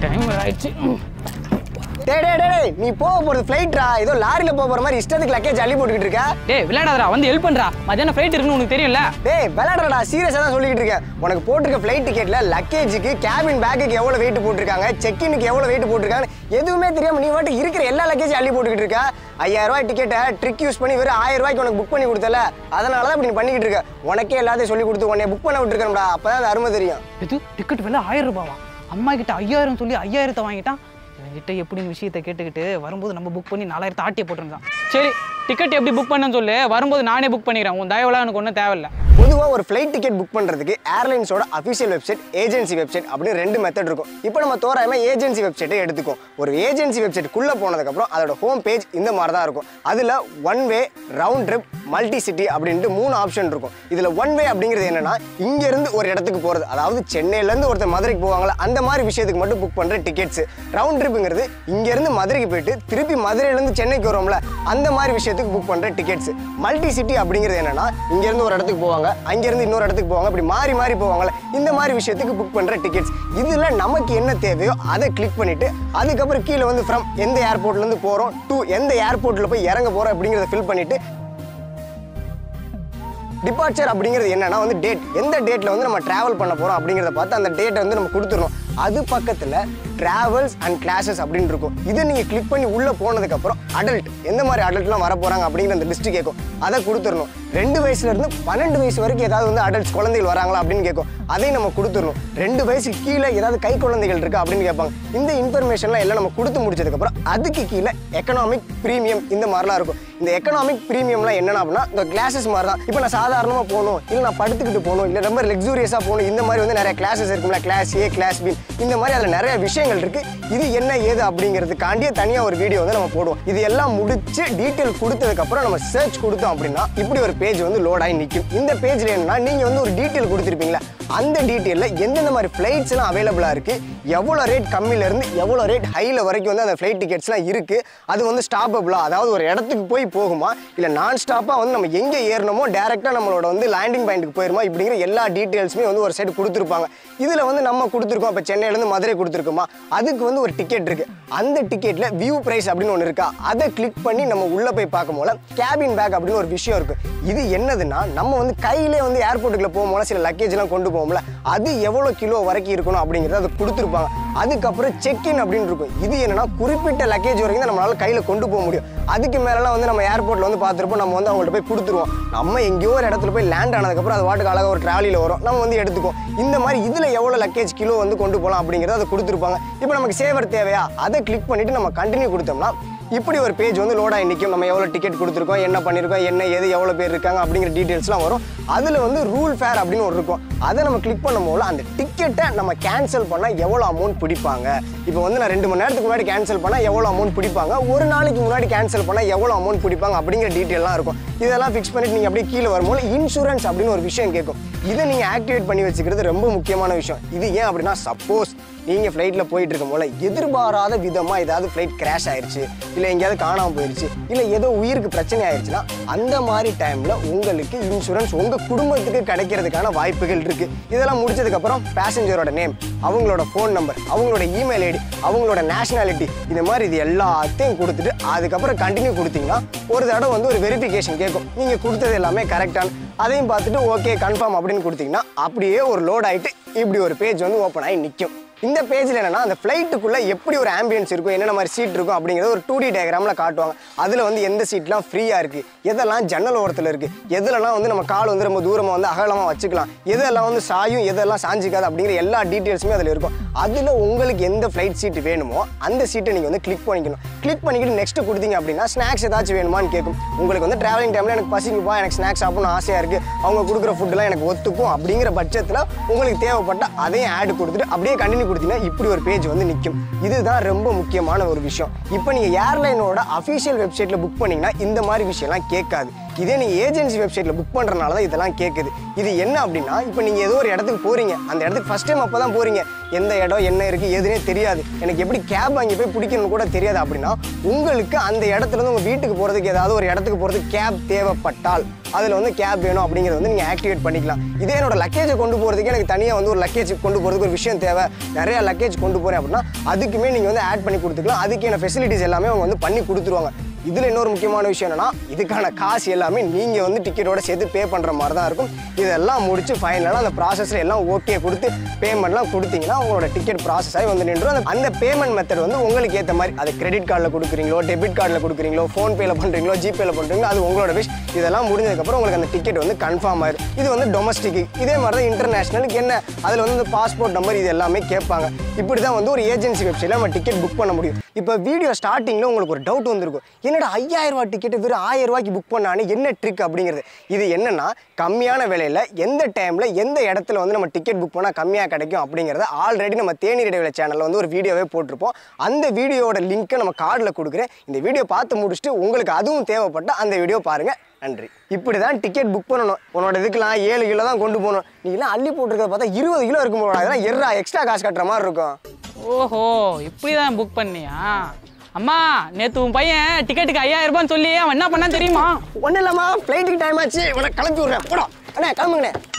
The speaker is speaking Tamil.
டைம் ஆயிடுச்சு ம். டேய் டேய் டேய், டேய் நீ போக போறது ஃப்ளைட்ரா ஏதோ லாரில போக போற மாதிரி இஷ்டத்துக்கு லக்கேஜ் அள்ளி போட்டுக்கிட்டு இருக்க டேய் விளையாடாதடா வந்து ஹெல்ப் பண்றா மத்தியானம் ஃப்ளைட் இருக்குன்னு உனக்கு தெரியும்ல டேய் விளையாடுறடா சீரியஸா தான் சொல்லிக்கிட்டு இருக்கேன் உனக்கு போட்டிருக்க ஃப்ளைட் டிக்கெட்ல லக்கேஜுக்கு கேபின் பேக்குக்கு எவ்வளவு வெயிட் போட்டிருக்காங்க செக்இனுக்கு எவ்வளவு வெயிட் போட்டிருக்காங்க எதுவுமே தெரியாம நீ மட்டும் இருக்கிற எல்லா லக்கேஜ் அள்ளி போட்டுக்கிட்டு இருக்க ஐயாயிரம் ரூபாய் டிக்கெட்டை ட்ரிக் யூஸ் பண்ணி வெறும் ஆயிரம் ரூபாய்க்கு உனக்கு புக் பண்ணி கொடுத்தல அதனால தான் இப்படி நீ பண்ணிக்கிட்டு இருக்க உனக்கே எல்லாத்தையும் சொல்லி கொடுத்து உன்னை புக் பண்ண விட்டுருக்கேன்டா அப்பதான் அது அருமை தெரியும் எது டிக்கெட் விலை ஆயிரம் ரூபாவா அம்மா கிட்ட ஐயாயிரம் சொல்லி ஐயாயிரத்தை வாங்கிட்டான் இவன்கிட்ட எப்படின்னு விஷயத்தை கேட்டுக்கிட்டு வரும்போது நம்ம புக் பண்ணி நாலாயிரத்தை ஆட்டிய போட்டிருந்தான் சரி டிக்கெட் எப்படி புக் பண்ணேன்னு சொல்லு வரும்போது நானே புக் பண்ணிக்கிறேன் உன் தயவுலாம் எனக்கு ஒன்றும் தேவையில்ல பொதுவாக ஒரு ஃப்ளைட் டிக்கெட் புக் பண்ணுறதுக்கு ஏர்லைன்ஸோட அஃபிஷியல் வெப்சைட் ஏஜென்சி வெப்சைட் அப்படின்னு ரெண்டு மெத்தட் இருக்கும் இப்போ நம்ம தோராயமாக ஏஜென்சி வெப்சைட்டை எடுத்துக்கோம் ஒரு ஏஜென்சி வெப்சைட்டுக்குள்ளே போனதுக்கப்புறம் அதோட ஹோம் பேஜ் இந்த மாதிரி தான் இருக்கும் அதில் one way round trip multi city அப்படின்ட்டு மூணு ஆப்ஷன் இருக்கும் இதில் ஒன் வே அப்படிங்கிறது என்னன்னா இங்கேருந்து ஒரு இடத்துக்கு போகிறது அதாவது சென்னையிலேருந்து ஒருத்தர் மதுரைக்கு போவாங்களா அந்த மாதிரி விஷயத்துக்கு மட்டும் புக் பண்ணுற டிக்கெட்ஸ் ரவுண்ட் ட்ரிப்புங்கிறது இங்கேருந்து மதுரைக்கு போயிட்டு திருப்பி மதுரையிலேருந்து சென்னைக்கு வரோம்ல அந்த மாதிரி விஷயத்துக்கு புக் பண்ணுற டிக்கெட்ஸ் மல்டி சிட்டி அப்படிங்கிறது என்னன்னா இங்கேருந்து ஒரு இடத்துக்கு போவாங்க அங்கேருந்து இன்னொரு இடத்துக்கு போவாங்க இப்படி மாறி மாறி போவாங்கல்ல இந்த மாதிரி விஷயத்துக்கு புக் பண்ணுற டிக்கெட்ஸ் இதில் நமக்கு என்ன தேவையோ அதை கிளிக் பண்ணிட்டு அதுக்கப்புறம் கீழே வந்து ஃப்ரம் எந்த ஏர்போர்ட்லேருந்து போகிறோம் டு எந்த ஏர்போர்ட்டில் போய் இறங்க போகிறோம் அப்படிங்கிறத ஃபில் பண்ணிட்டு டிபார்ச்சர் அப்படிங்கிறது என்னன்னா வந்து டேட் எந்த டேட்டில் வந்து நம்ம ட்ராவல் பண்ண போகிறோம் அப்படிங்கிறத பார்த்து அந்த டேட்டை வந்து நம்ம கொடுத்துடணும் அது பக்கத்தில் ட்ராவல்ஸ் அண்ட் கிளாஸஸ் அப்படின்னு இருக்கும் இதை நீங்கள் கிளிக் பண்ணி உள்ளே போனதுக்கப்புறம் அடல்ட் எந்த மாதிரி அடல்ட்லாம் வர போகிறாங்க அப்படிங்கிற அந்த லிஸ்ட்டு கேட்கும் அதை கொடுத்துடணும் ரெண்டு வயசுலேருந்து பன்னெண்டு வயசு வரைக்கும் ஏதாவது வந்து அடல்ட்ஸ் குழந்தைகள் வராங்களா அப்படின்னு கேட்கும் அதையும் நம்ம கொடுத்துடணும் ரெண்டு வயசுக்கு கீழே ஏதாவது கை குழந்தைகள் இருக்கா அப்படின்னு கேட்பாங்க இந்த இன்ஃபர்மேஷன்லாம் எல்லாம் நம்ம கொடுத்து முடிச்சதுக்கப்புறம் அதுக்கு கீழே எக்கனாமிக் ப்ரீமியம் இந்த மாதிரிலாம் இருக்கும் இந்த எக்கனாமிக் ப்ரீமியம்லாம் என்னென்ன அப்படின்னா இந்த கிளாஸஸ் மாதிரி தான் இப்போ நான் சாதாரணமாக போகணும் இல்லை நான் படுத்துக்கிட்டு போகணும் இல்லை ரொம்ப லக்ஸூரியஸாக போகணும் இந்த மாதிரி வந்து நிறைய கிளாஸஸ் இருக்கும்ல கிளாஸ் ஏ கிளாஸ் பி இந்த மாதிரி அதில் நிறைய விஷயங்கள் இருக்கு இது என்ன ஏது அப்படிங்கிறதுக்காண்டியே தனியாக ஒரு வீடியோ வந்து நம்ம போடுவோம் இது எல்லாம் முடிச்சு டீட்டெயில் கொடுத்ததுக்கப்புறம் நம்ம சர்ச் கொடுத்தோம் அப்படின்னா இப்படி ஒரு பேஜ் வந்து லோட் ஆகி நிற்கும் இந்த பேஜில் என்னன்னா நீங்கள் வந்து ஒரு டீட்டெயில் கொடுத்துருப்பீங்களா அந்த டீட்டெயிலில் எந்தெந்த மாதிரி ஃப்ளைட்ஸ் எல்லாம் அவைலபிளாக இருக்குது எவ்வளோ ரேட் கம்மியிலேருந்து எவ்வளோ ரேட் ஹையில் வரைக்கும் வந்து அந்த ஃப்ளைட் டிக்கெட்ஸ்லாம் இருக்குது அது வந்து ஸ்டாப்பபிளா அதாவது ஒரு இடத்துக்கு போய் போகுமா இல்லை நான் ஸ்டாப்பாக வந்து நம்ம எங்கே ஏறணுமோ டேரெக்டாக நம்மளோட வந்து லேண்டிங் பாயிண்ட்டுக்கு போயிருமா இப்படிங்கிற எல்லா டீட்டெயில்ஸுமே வந்து ஒரு சைடு கொடுத்துருப்பாங்க இதில் வந்து நம்ம கொடுத்துருக்கோம் இப்போ சென்னையிலேருந்து மதுரை கொடுத்துருக்கோமா அதுக்கு வந்து ஒரு டிக்கெட் இருக்குது அந்த டிக்கெட்டில் வியூ ப்ரைஸ் அப்படின்னு ஒன்று இருக்கா அதை கிளிக் பண்ணி நம்ம உள்ளே போய் பார்க்கும் போல கேபின் பேக் அப்படின்னு ஒரு விஷயம் இருக்குது இது என்னதுன்னா நம்ம வந்து கையிலே வந்து ஏர்போர்ட்டுக்குள்ள போகும்போது சில லக்கேஜ்லாம் கொண்டு போகும்ல அது எவ்வளோ கிலோ வரைக்கும் இருக்கணும் அப்படிங்கிறத அதை கொடுத்துருப்பாங்க அதுக்கப்புறம் செக்இன் அப்படின்னு இருக்கும் இது என்னன்னா குறிப்பிட்ட லக்கேஜ் வரைக்கும் தான் நம்மளால கையில் கொண்டு போக முடியும் அதுக்கு மேலலாம் வந்து நம்ம ஏர்போர்ட்டில் வந்து பார்த்துருப்போம் நம்ம வந்து அவங்கள்ட்ட போய் கொடுத்துருவோம் நம்ம எங்கேயோ ஒரு இடத்துல போய் லேண்ட் ஆனதுக்கப்புறம் அது வாட்டுக்கு அழகாக ஒரு ட்ராவலியில் வரும் நம்ம வந்து எடுத்துக்குவோம் இந்த மாதிரி இதில் எவ்வளோ லக்கேஜ் கிலோ வந்து கொண்டு போகலாம் அப்படிங்கிறத அதை கொடுத்துருப்பாங்க இப்போ நமக்கு சேவர் தேவையா அதை கிளிக் பண்ணிட்டு நம்ம கண்டினியூ கொடுத்தோம்னா இப்படி ஒரு பேஜ் வந்து லோட் ஆகி நிற்கும் நம்ம எவ்வளோ டிக்கெட் கொடுத்துருக்கோம் என்ன பண்ணியிருக்கோம் என்ன எது எவ்வளோ பேர் இருக்காங்க அப்படிங்கிற டீட்டெயில்ஸ்லாம் வரும் அதில் வந்து ரூல் ஃபேர் அப்படின்னு ஒரு இருக்கும் அதை நம்ம கிளிக் பண்ணும்போது அந்த டிக்கெட்டை நம்ம கேன்சல் பண்ணால் எவ்வளோ அமௌண்ட் பிடிப்பாங்க இப்போ வந்து நான் ரெண்டு மணி நேரத்துக்கு முன்னாடி கேன்சல் பண்ணால் எவ்வளோ அமௌண்ட் பிடிப்பாங்க ஒரு நாளைக்கு முன்னாடி கேன்சல் பண்ணால் எவ்வளோ அமௌண்ட் பிடிப்பாங்க அப்படிங்கிற டீட்டெயிலாம் இருக்கும் இதெல்லாம் ஃபிக்ஸ் பண்ணிட்டு நீங்கள் அப்படியே கீழே வரும்போது இன்சூரன்ஸ் அப்படின்னு ஒரு விஷயம் கேட்கும் இதை நீங்கள் ஆக்டிவேட் பண்ணி வச்சுக்கிறது ரொம்ப முக்கியமான விஷயம் இது ஏன் அப்படின்னா சப்போஸ் நீங்கள் ஃப்ளைட்டில் போயிட்டு இருக்கும் போல எதிர்பாராத விதமாக ஏதாவது ஃப்ளைட் கிராஷ் ஆயிருச்சு இல்லை எங்கேயாவது காணாமல் போயிருச்சு இல்லை ஏதோ உயிருக்கு பிரச்சனை ஆயிருச்சுன்னா அந்த மாதிரி டைமில் உங்களுக்கு இன்சூரன்ஸ் உங்கள் குடும்பத்துக்கு கிடைக்கிறதுக்கான வாய்ப்புகள் இருக்குது இதெல்லாம் முடிச்சதுக்கப்புறம் பேசஞ்சரோட நேம் அவங்களோட ஃபோன் நம்பர் அவங்களோட இமெயில் ஐடி அவங்களோட நேஷனாலிட்டி இந்த மாதிரி இது எல்லாத்தையும் கொடுத்துட்டு அதுக்கப்புறம் கண்டினியூ கொடுத்தீங்கன்னா ஒரு தடவை வந்து ஒரு வெரிஃபிகேஷன் கேட்கும் நீங்கள் கொடுத்தது எல்லாமே கரெக்டான அதையும் பார்த்துட்டு ஓகே கன்ஃபார்ம் அப்படின்னு கொடுத்தீங்கன்னா அப்படியே ஒரு லோட் ஆகிட்டு இப்படி ஒரு பேஜ் வந்து ஓப்பன் ஆகி நிற்கும் இந்த பேஜில் என்னன்னா அந்த ஃப்ளைட்டுக்குள்ளே எப்படி ஒரு ஆம்பியன்ஸ் இருக்கும் என்னென்ன மாதிரி சீட் இருக்கும் அப்படிங்கிறத ஒரு டூ டி டயக்ராமில் காட்டுவாங்க அதில் வந்து எந்த சீட்லாம் ஃப்ரீயாக இருக்குது எதெல்லாம் ஜன்னல் ஓரத்தில் இருக்குது எதுலலாம் வந்து நம்ம கால் வந்து ரொம்ப தூரமாக வந்து அகலமாக வச்சுக்கலாம் எதெல்லாம் வந்து சாயும் எதெல்லாம் சாஞ்சிக்காது அப்படிங்கிற எல்லா டீட்டெயில்ஸுமே அதில் இருக்கும் அதில் உங்களுக்கு எந்த ஃப்ளைட் சீட் வேணுமோ அந்த சீட்டை நீங்கள் வந்து கிளிக் பண்ணிக்கணும் கிளிக் பண்ணிக்கிட்டு நெக்ஸ்ட் கொடுத்தீங்க அப்படின்னா ஸ்நாக்ஸ் ஏதாச்சும் வேணுமான்னு கேட்கும் உங்களுக்கு வந்து ட்ராவலிங் டைமில் எனக்கு பசிக்குப்பா எனக்கு ஸ்நாக்ஸ் சாப்பிடணும் ஆசையாக இருக்குது அவங்க கொடுக்குற ஃபுட்டுலாம் எனக்கு ஒத்துக்கும் அப்படிங்கிற பட்சத்தில் உங்களுக்கு தேவைப்பட்ட அதையும் ஆட் கொடுத்துட்டு அப்படியே கண்டினியூ கொடுத்தீங்கன்னா இப்படி ஒரு பேஜ் வந்து நிற்கும் இதுதான் ரொம்ப முக்கியமான ஒரு விஷயம் இப்போ நீங்கள் ஏர்லைனோட அஃபிஷியல் வெப்சைட்டில் புக் பண்ணீங்கன்னா இந்த மாதிரி விஷயம்லாம் கேட்காது இதே நீங்கள் ஏஜென்சி வெப்சைட்டில் புக் பண்ணுறனால தான் இதெல்லாம் கேட்குது இது என்ன அப்படின்னா இப்போ நீங்கள் ஏதோ ஒரு இடத்துக்கு போகிறீங்க அந்த இடத்துக்கு ஃபஸ்ட் டைம் அப்போ தான் போகிறீங்க எந்த இடம் என்ன இருக்குது எதுனே தெரியாது எனக்கு எப்படி கேப் அங்கே போய் பிடிக்கணும்னு கூட தெரியாது அப்படின்னா உங்களுக்கு அந்த இடத்துல இருந்து உங்கள் வீட்டுக்கு போகிறதுக்கு ஏதாவது ஒரு இடத்துக்கு போகிறதுக்கு கேப் தேவைப்பட்டால் அதில் வந்து கேப் வேணும் அப்படிங்கிறத வந்து நீங்கள் ஆக்டிவேட் பண்ணிக்கலாம் இதே என்னோட லக்கேஜை கொண்டு போகிறதுக்கு எனக்கு தனியாக வந்து ஒரு லக்கேஜ் கொண்டு போகிறதுக்கு ஒரு விஷயம் தேவை நிறையா லக்கேஜ் கொண்டு போகிறேன் அப்படின்னா அதுக்குமே நீங்கள் வந்து ஆட் பண்ணி கொடுத்துக்கலாம் அதுக்கான ஃபெசிலிட்டிஸ் எல்லாமே அவங்க வந்து பண்ணி கொடுத்துருவாங்க இதில் இன்னொரு முக்கியமான விஷயம் என்னன்னா இதுக்கான காசு எல்லாமே நீங்கள் வந்து டிக்கெட்டோட சேர்த்து பே பண்ணுற மாதிரி தான் இருக்கும் இதெல்லாம் முடிச்சு ஃபைனலாக அந்த ப்ராசஸில் எல்லாம் ஓகே கொடுத்து பேமெண்ட்லாம் கொடுத்தீங்கன்னா உங்களோட டிக்கெட் ப்ராசஸ் ஆகி வந்து நின்றும் அந்த- அந்த பேமெண்ட் மெத்தட் வந்து உங்களுக்கு ஏற்ற மாதிரி அது கிரெடிட் கார்டில் கொடுக்குறீங்களோ டெபிட் கார்டில் கொடுக்குறீங்களோ ஃபோன்பேல பண்ணுறீங்களோ ஜிபேல பண்ணுறீங்களோ அது உங்களோட விஷ் இதெல்லாம் முடிஞ்சதுக்கப்புறம் உங்களுக்கு அந்த டிக்கெட் வந்து கன்ஃபார்ம் ஆயிடும் இது வந்து டொமஸ்டிக் இதே மாதிரி தான் இன்டர்நேஷனலுக்கு என்ன அதில் வந்து இந்த பாஸ்போர்ட் நம்பர் இது எல்லாமே கேட்பாங்க இப்படி தான் வந்து ஒரு ஏஜென்சி வெப்சைட்டில் நம்ம டிக்கெட் புக் பண்ண முடியும் இப்போ வீடியோ ஸ்டார்டிங்கில் உங்களுக்கு ஒரு டவுட் வந்திருக்கும் என்னடா ஐயாயிரம் ரூபாய் டிக்கெட் வெறும் ஆயிரம் ரூபாய்க்கு புக் பண்ணானே என்ன ட்ரிக் அப்படிங்கிறது இது என்னன்னா கம்மியான விலையில் எந்த டைமில் எந்த இடத்துல வந்து நம்ம டிக்கெட் புக் பண்ணால் கம்மியாக கிடைக்கும் அப்படிங்கிறத ஆல்ரெடி நம்ம தேநீர் இடைவேளை சேனலில் வந்து ஒரு வீடியோவே போட்டிருப்போம் அந்த வீடியோவோட லிங்க்கை நம்ம கார்டில் கொடுக்குறேன் இந்த வீடியோ பார்த்து முடிச்சுட்டு உங்களுக்கு அதுவும் தேவைப்பட்டால் அந்த வீடியோ பாருங்கள் நன்றி இப்படி தான் டிக்கெட் புக் பண்ணணும் உன்னோட இதுக்கெல்லாம் ஏழு கிலோ தான் கொண்டு போகணும் நீங்களாம் அள்ளி போட்டிருக்கிறத பார்த்தா இருபது கிலோ இருக்கும் போல அதெல்லாம் எர்ரா எக்ஸ்ட்ரா காசு கட்டுற மாதிரி இருக்கும் ஓஹோ இப்படி தான் புக் பண்ணியா அம்மா நேற்று உன் பையன் டிக்கெட்டுக்கு ஐயாயிரம் ரூபான்னு சொல்லி அவன் என்ன பண்ணான்னு தெரியுமா ஒன்றும் இல்லாமா ஃப்ளைட்டுக்கு டைம் ஆச்சு உனக்கு கிளப்பி விட்றேன் போடா அண்ணே கிளம்புங்கண்ணே